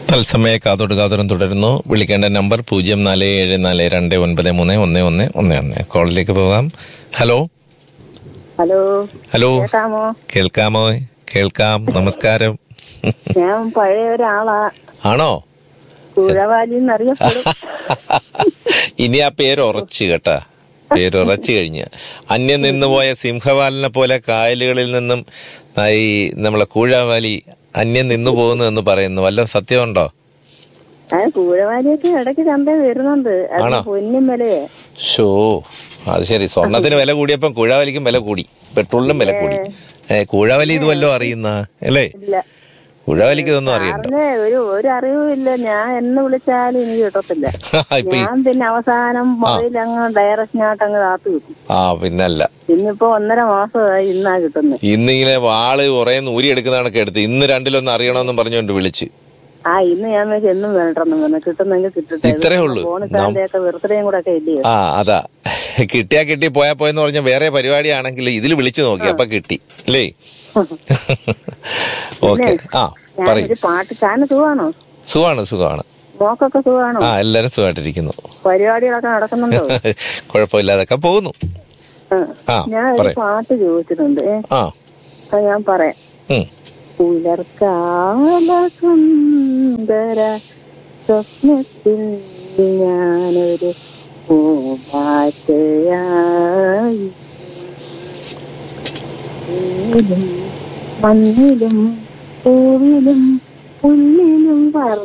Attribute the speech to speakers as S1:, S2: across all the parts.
S1: തത്സമയ കാതോട് കാതോരം തുടരുന്നു വിളിക്കേണ്ട നമ്പർ പൂജ്യം നാല് ഏഴ് നാല് രണ്ട് ഒൻപത് മൂന്ന് ഒന്ന് ഒന്ന് ഒന്ന് ഒന്ന് കോളിലേക്ക് പോകാം ഹലോ
S2: ഹലോ
S1: ഹലോ
S2: കേൾക്കാമോ
S1: കേൾക്കാമോ കേൾക്കാം നമസ്കാരം
S2: ഞാൻ പഴയ ഒരാളാ
S1: ആണോ
S2: കുഴവാലി എന്നറിയപ്പെടും
S1: ഇനി ആ പേര് ഉറച്ചു കേട്ടാ പേര് ഉറച്ചു കഴിഞ്ഞ് അന്യം നിന്നുപോയ സിംഹവാലിനെ പോലെ കായലുകളിൽ നിന്നും ആ ഈ നമ്മളെ കൂഴാവാലി അന്യം നിന്നു പോകുന്നു എന്ന് പറയുന്നു വല്ല സത്യമുണ്ടോ
S2: ആ കുഴവാലിയൊക്കെ ഇടയ്ക്ക് ചന്ത വരുന്നുണ്ട് അത്
S1: ആണോ?
S2: പൊന്നും വിലയെ
S1: ഷോ അത് ശരി സ്വർണത്തിന് വില കൂടിയപ്പം കുഴാവലിക്കും വില കൂടി പെട്രോളിനും വില കൂടി ഏ കുഴാവലി ഇത് വല്ലതും അറിയുന്ന അല്ലേ
S2: ഇല്ല
S1: കുഴാവലിക്ക് ഇതൊന്നും അറിയണ്ട
S2: സാറിന് ഒരു ഒരു അറിവും ഇല്ല ഞാൻ എന്ന് വിളിച്ചാലും എനിക്ക് കിട്ടത്തില്ല
S1: ഇപ്പൊ ഈ-
S2: ഞാൻ പിന്നെ അവസാനം മൊബൈൽ അങ്ങ് ഡയറക്ഷനായിട്ട് അങ്ങ് കാത്തു കിട്ടും
S1: ആ പിന്നല്ല
S2: ഇന്നിപ്പോ ഒന്നര മാസമായി ഇന്നാ കിട്ടുന്നത്
S1: ഇന്നിങ്ങനെ വാള് കുറെ നൂരി എടുക്കുന്നതാണൊക്കെ എടുത്ത് ഇന്ന് രണ്ടിലൊന്ന് അറിയണമെന്നും പറഞ്ഞുകൊണ്ട് വിളിച്ച്
S2: ആ ഇന്ന് ഞാൻ വെച്ച് എന്നും വേണ്ടെന്നും പറഞ്ഞു കിട്ടുന്നെങ്കിൽ കിട്ടട്ടെ
S1: ഇത്രേ ഉള്ളൂ.
S2: ബോണസാന്റെ ഒക്കെ വെറുതെയും കൂടെ ഒക്കെ ഇല്ലയോ
S1: ആ അതാ കിട്ടിയാ കിട്ടി പോയാ പോയെന്ന് പറഞ്ഞ വേറെ പരിപാടിയാണെങ്കിൽ ഇതിൽ വിളിച്ചു നോക്കി അപ്പൊ കിട്ടി അല്ലേ ഓക്കെ ആ പറയൂ
S2: ഞാനൊരു പാട്ട് ചാന സുഖമാണോ
S1: സുഖമാണ് സുഖമാണ്
S2: മോക്കൊക്കെ സുഖമാണോ
S1: ആ എല്ലാരും സുഖമായിട്ടിരിക്കുന്നു
S2: പരിപാടികളൊക്കെ നടക്കുന്നുണ്ടോ
S1: കുഴപ്പമില്ലാതൊക്കെ പോകുന്നു ആ,
S2: ഞാൻ ഒരു
S1: പറയ്.
S2: പാട്ട് ചോദിച്ചിട്ടുണ്ട് ഏ
S1: ആ
S2: അത് ഞാൻ പറയാം
S1: ഉം.
S2: പുലർക്കാല സുന്ദര സ്വപ്നത്തിൽ ഞാനൊരു പൂമ്പാറ്റയായി പൂവിലും മണ്ണിലും പൂവിലും പുല്ലിലും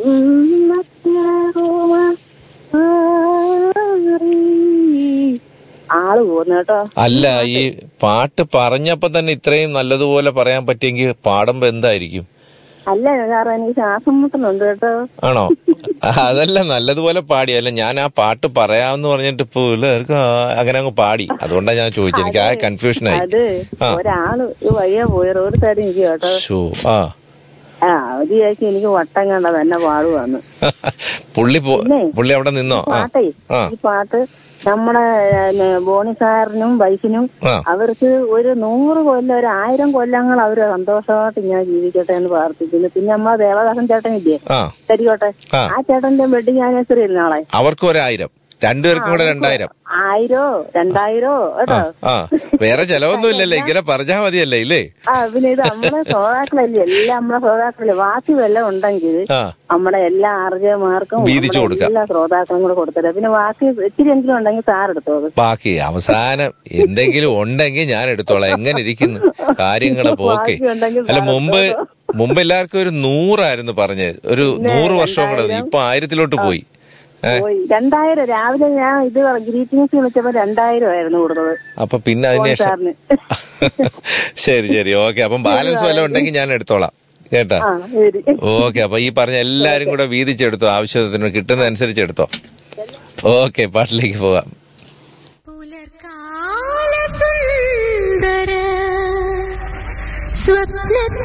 S2: വർണ്ണ ആള് പോകുന്നു കേട്ടോ
S1: അല്ല ഈ പാട്ട് പറഞ്ഞപ്പോ തന്നെ ഇത്രയും നല്ലതുപോലെ പറയാൻ പറ്റിയെങ്കിൽ പാടുമ്പോ എന്തായിരിക്കും
S2: അല്ല സാറേ എനിക്ക് ശ്വാസം മുട്ടുന്നുണ്ട് കേട്ടോ
S1: ആണോ ആ, അതല്ല നല്ലതുപോലെ പാടി അല്ല ഞാൻ ആ പാട്ട് പറയാമെന്ന് പറഞ്ഞിട്ട് ഇപ്പൊ എല്ലാവർക്കും ആ, അങ്ങനെ അങ്ങ് പാടി അതുകൊണ്ടാണ് ഞാൻ ചോദിച്ചത് എനിക്ക് ആ കൺഫ്യൂഷനായി
S2: അത്
S1: ആ.
S2: ഒരാള് ഈ വഴിയെ പോയി റോഡ് സൈഡിൽ എനിക്ക് കേട്ടോ
S1: ഷോ ആ
S2: ആ അവധി ആക്കി എനിക്ക് വട്ടം കണ്ട തന്നെ പാടുവാന്ന്
S1: പുള്ളി പോ
S2: പിന്നെ?
S1: പുള്ളി അവിടെ നിന്നോ ആ
S2: പാട്ടേ
S1: ആ
S2: ഈ പാട്ട് നമ്മുടെ ഏ, ബോണി സാറിനും വൈഫിനും
S1: ആ
S2: അവർക്ക് ഒരു നൂറ് കൊല്ലം ഒരു ആയിരം കൊല്ലങ്ങൾ അവര് സന്തോഷമായിട്ട് ഞാൻ ജീവിക്കട്ടെ എന്ന് പ്രാർത്ഥിക്കുന്നു പിന്നെ നമ്മളെ ദേവദാസൻ ചേട്ടൻ ഇല്ലേ
S1: ആ
S2: ശരിക്കോട്ടെ
S1: ആ.
S2: ആ ചേട്ടന്റെ വെഡിങ് ആനിവേഴ്സറി നാളെ
S1: അവർക്ക് ഒരായിരം രണ്ടുപേർക്കും കൂടെ രണ്ടായിരം
S2: ആയിരോ രണ്ടായിരോ കേട്ടോ
S1: ആ വേറെ ചെലവൊന്നും ഇല്ലല്ലേ ഇങ്ങനെ പറഞ്ഞാ മതിയല്ലേ ഇല്ലേ
S2: ആ പിന്നെ ഇത് നമ്മളെ ശ്രോതാക്കളല്ലേ എല്ലാം നമ്മളെ ശ്രോതാക്കളല്ലേ ബാക്കി വല്ലതും ഉണ്ടെങ്കിൽ
S1: ആ
S2: നമ്മുടെ എല്ലാ ആർജമാർക്കും
S1: വീതിച്ചു കൊടുക്കാം.
S2: എല്ലാ ശ്രോതാക്കളും കൂടെ കൊടുത്തരാം പിന്നെ ബാക്കി ഇച്ചിരി എങ്കിലും ഉണ്ടെങ്കിൽ സാർ എടുത്തോ
S1: ബാക്കി അവസാനം എന്തെങ്കിലും ഉണ്ടെങ്കിൽ ഞാൻ എടുത്തോളാം എങ്ങനെ ഇരിക്കുന്നു കാര്യങ്ങള് പോക്കെ
S2: ബാക്കി ഉണ്ടെങ്കിൽ
S1: അല്ല
S2: സാർ
S1: മുമ്പ്
S2: എടുത്തോ.
S1: മുമ്പ് എല്ലാവർക്കും ഒരു നൂറായിരുന്നു പറഞ്ഞത് ഒരു നൂറ് വർഷം കൂടെ മതി. ഇപ്പൊ ആയിരത്തിലോട്ട് പോയി ഏ
S2: പോയി രണ്ടായിരം രാവിലെ ഞാൻ ഇത് ഗ്രീറ്റിംഗ്സ് വിളിച്ചപ്പോ രണ്ടായിരം ആയിരുന്നു കൊടുത്തത്
S1: അപ്പൊ പിന്നെ അതിനുശേഷം
S2: സാറിന്
S1: ശരി ശരി ഓക്കെ അപ്പം ബാലൻസ് വല്ലതും ഉണ്ടെങ്കിൽ ഞാൻ എടുത്തോളാം കേട്ടാ
S2: ആ ശരി
S1: ഓക്കെ അപ്പൊ ഈ പറഞ്ഞ എല്ലാരും കൂടെ വീതിച്ചെടുത്തോ ആവശ്യത്തിന് കിട്ടുന്നതനുസരിച്ച് എടുത്തോ ഓക്കെ പാട്ടിലേക്ക് പോവാം
S3: പുലർക്കാല സുന്ദര സ്വപ്ന